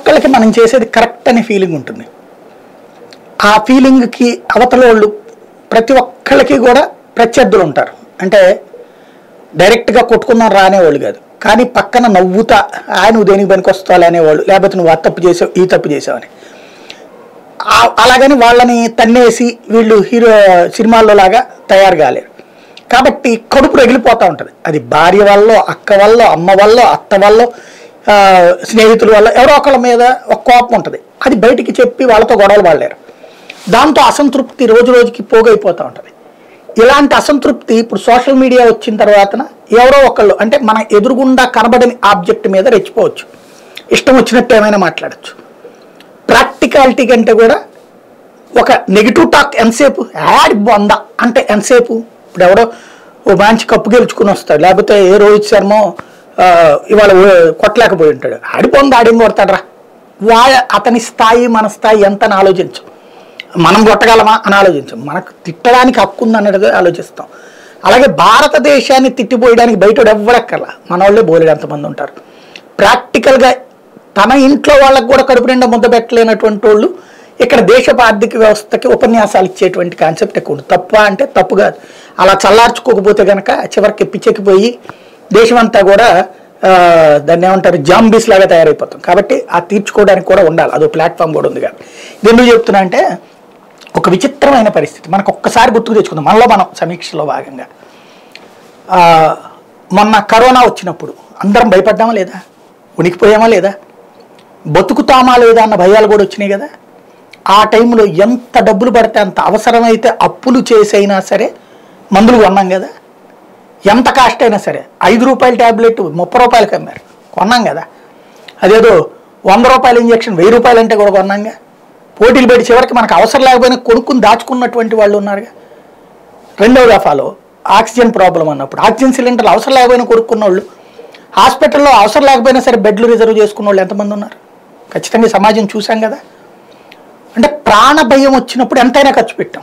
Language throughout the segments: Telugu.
ఒక్కళ్ళకి మనం చేసేది కరెక్ట్ అనే ఫీలింగ్ ఉంటుంది ఆ ఫీలింగ్కి అవతల వాళ్ళు ప్రతి ఒక్కళ్ళకి కూడా ప్రత్యర్థులు ఉంటారు అంటే డైరెక్ట్గా కొట్టుకుందాం రానేవాళ్ళు కాదు కానీ పక్కన నవ్వుతా ఆయన నువ్వు దేనికి పనికి వస్తావు అనేవాళ్ళు లేకపోతే నువ్వు ఆ తప్పు చేసావు ఈ తప్పు చేసావని ఆ- అలాగని వాళ్ళని తన్నేసి వీళ్ళు హీరో సినిమాల్లో లాగా తయారు కాలేరు కాబట్టి కడుపు రగిలిపోతూ ఉంటుంది అది భార్య వల్ల అక్క వల్ల అమ్మ వల్ల అత్త వల్ల ఆ, స్నేహితుల వల్ల ఎవరో ఒకళ్ళ మీద ఒక కోపం ఉంటుంది అది బయటికి చెప్పి వాళ్ళతో గొడవలు పడలేరు దాంతో అసంతృప్తి రోజు రోజుకి పోగైపోతూ ఉంటుంది ఇలాంటి అసంతృప్తి ఇప్పుడు సోషల్ మీడియా వచ్చిన తర్వాతన ఎవరో ఒకళ్ళు అంటే మన ఎదురుగుండా కనబడని ఆబ్జెక్ట్ మీద రెచ్చిపోవచ్చు ఇష్టం వచ్చినట్టు ఏమైనా మాట్లాడచ్చు ప్రాక్టికాలిటీ కంటే కూడా ఒక నెగిటివ్ టాక్ ఎంతసేపు యాడ్ బొంద అంటే ఎంతసేపు ఇప్పుడు ఎవడో ఓ మంచి కప్పు గెలుచుకుని వస్తాడు లేకపోతే ఏ రోహిత్ శర్మ ఆ, ఇవాళ ఓ- కొట్టలేకపోయి ఉంటాడు ఆడి బొంద ఆడిని కొడతాడరా వా అతని స్థాయి మన స్థాయి ఎంత అని ఆలోచించు మనం కొట్టగలమా అని ఆలోచించం మనకు తిట్టడానికి హక్కు ఉందన్నది ఆలోచిస్తాం అలాగే భారతదేశాన్ని తిట్టిపోయడానికి బయట ఎవ్వడక్కర్లా మన వాళ్ళే బోలేడు ఎంతమంది ఉంటారు ప్రాక్టికల్గా తన ఇంట్లో వాళ్ళకు కూడా కడుపు నిండా ముద్ద పెట్టలేనటువంటి వాళ్ళు ఇక్కడ దేశపు ఆర్థిక వ్యవస్థకి ఉపన్యాసాలు ఇచ్చేటువంటి కాన్సెప్ట్ ఎక్కువ ఉంది. తప్ప అంటే తప్పు కాదు అలా చల్లార్చుకోకపోతే కనుక చివరికి పిచ్చెక్కిపోయి దేశమంతా కూడా ఆ, దాన్ని ఏమంటారు జాంబీస్ లాగా తయారైపోతాం కాబట్టి ఆ తీర్చుకోవడానికి కూడా ఉండాలి అదో ప్లాట్ఫామ్ కూడా ఉంది కాబట్టి ఇది ఎందుకు చెప్తున్నా అంటే ఒక విచిత్రమైన పరిస్థితి మనకు ఒక్కసారి గుర్తుకు తెచ్చుకుందాం మనలో మనం సమీక్షలో భాగంగా ఆ, మొన్న కరోనా వచ్చినప్పుడు అందరం భయపడ్డామా లేదా ఉనికిపోయామా లేదా బతుకుతామా లేదా అన్న భయాలు కూడా వచ్చినాయి కదా ఆ టైంలో ఎంత డబ్బులు పడితే అంత అవసరమైతే అప్పులు చేసైనా సరే మందులు కొన్నాం కదా ఎంత కాస్ట్ అయినా సరే ఐదు రూపాయల ట్యాబ్లెట్ ముప్పై రూపాయలకి అమ్మారు కొన్నాం కదా అదేదో వంద రూపాయల ఇంజక్షన్ వెయ్యి రూపాయలు అంటే కూడా కొన్నాంగా పోటీలు పెట్టి చివరికి మనకు అవసరం లేకపోయినా కొనుక్కుని దాచుకున్నటువంటి వాళ్ళు ఉన్నారుగా రెండవ దఫాలో ఆక్సిజన్ ప్రాబ్లం అన్నప్పుడు ఆక్సిజన్ సిలిండర్లు అవసరం లేకపోయినా కొనుక్కున్న వాళ్ళు హాస్పిటల్లో అవసరం లేకపోయినా సరే బెడ్లు రిజర్వ్ చేసుకున్న వాళ్ళు ఎంతమంది ఉన్నారు ఖచ్చితంగా ఈ సమాజం చూసాం కదా అంటే ప్రాణ భయం వచ్చినప్పుడు ఎంతైనా ఖర్చు పెట్టాం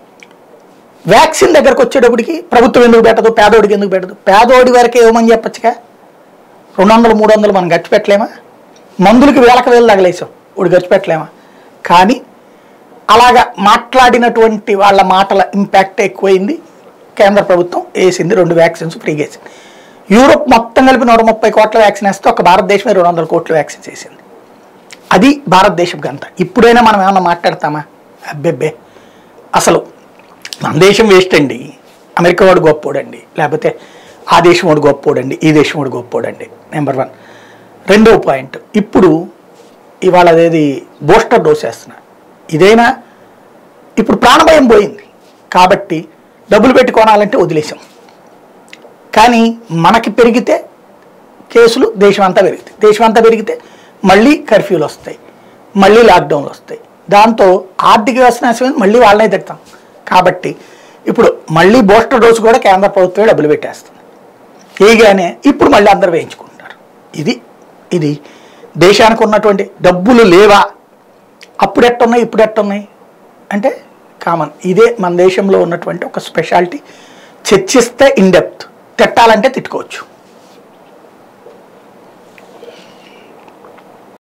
వ్యాక్సిన్ దగ్గరకు వచ్చేటప్పటికి ప్రభుత్వం ఎందుకు పెట్టదు పేదోడికి ఎందుకు పెట్టదు పేదోడి వరకే ఇవ్వమని చెప్పొచ్చుగా రెండు వందలు మూడు వందలు మనం ఖర్చు పెట్టలేమా మందులకి వేలకు వేలు తగలేసాం ఇప్పుడు ఖర్చు పెట్టలేమా కానీ అలాగా మాట్లాడినటువంటి వాళ్ళ మాటల ఇంపాక్ట్ ఎక్కువైంది కేంద్ర ప్రభుత్వం వేసింది రెండు వ్యాక్సిన్స్ ఫ్రీగా వేసింది యూరోప్ మొత్తం కలిపి నూట ముప్పై కోట్ల వ్యాక్సిన్ వేస్తే ఒక భారతదేశమే రెండు వందల కోట్ల వ్యాక్సిన్స్ వేసింది అది భారతదేశం గంత ఇప్పుడైనా మనం ఏమన్నా మాట్లాడతామా అబ్బెబ్బే అసలు మన దేశం వేస్ట్ అండి అమెరికా వాడు గొప్పోడండి లేకపోతే ఆ దేశం వాడు గొప్పోడండి ఈ దేశం వాడు గొప్పోడండి నెంబర్ వన్ రెండవ పాయింట్ ఇప్పుడు ఇవాళ అదేది బూస్టర్ డోస్ వేస్తున్నా ఇదైనా ఇప్పుడు ప్రాణభయం పోయింది కాబట్టి డబ్బులు పెట్టి కొనాలంటే వదిలేసాం కానీ మనకి పెరిగితే కేసులు దేశం అంతా పెరుగుతాయి దేశం అంతా పెరిగితే మళ్ళీ కర్ఫ్యూలు వస్తాయి మళ్ళీ లాక్డౌన్లు వస్తాయి దాంతో ఆర్థిక వ్యవస్థ నాశనం మళ్ళీ వాళ్ళనే తిడతాం కాబట్టి ఇప్పుడు మళ్ళీ బూస్టర్ డోసు కూడా కేంద్ర ప్రభుత్వమే డబ్బులు పెట్టేస్తుంది వేయగానే ఇప్పుడు మళ్ళీ అందరు వేయించుకుంటున్నారు ఇది ఇది దేశానికి ఉన్నటువంటి డబ్బులు లేవా అప్పుడు ఎట్టున్నాయి ఇప్పుడు ఎట్టున్నాయి అంటే కామన్ ఇదే మన దేశంలో ఉన్నటువంటి ఒక స్పెషాలిటీ చర్చిస్తే ఇన్ డెప్త్ తిట్టాలంటే తిట్టుకోవచ్చు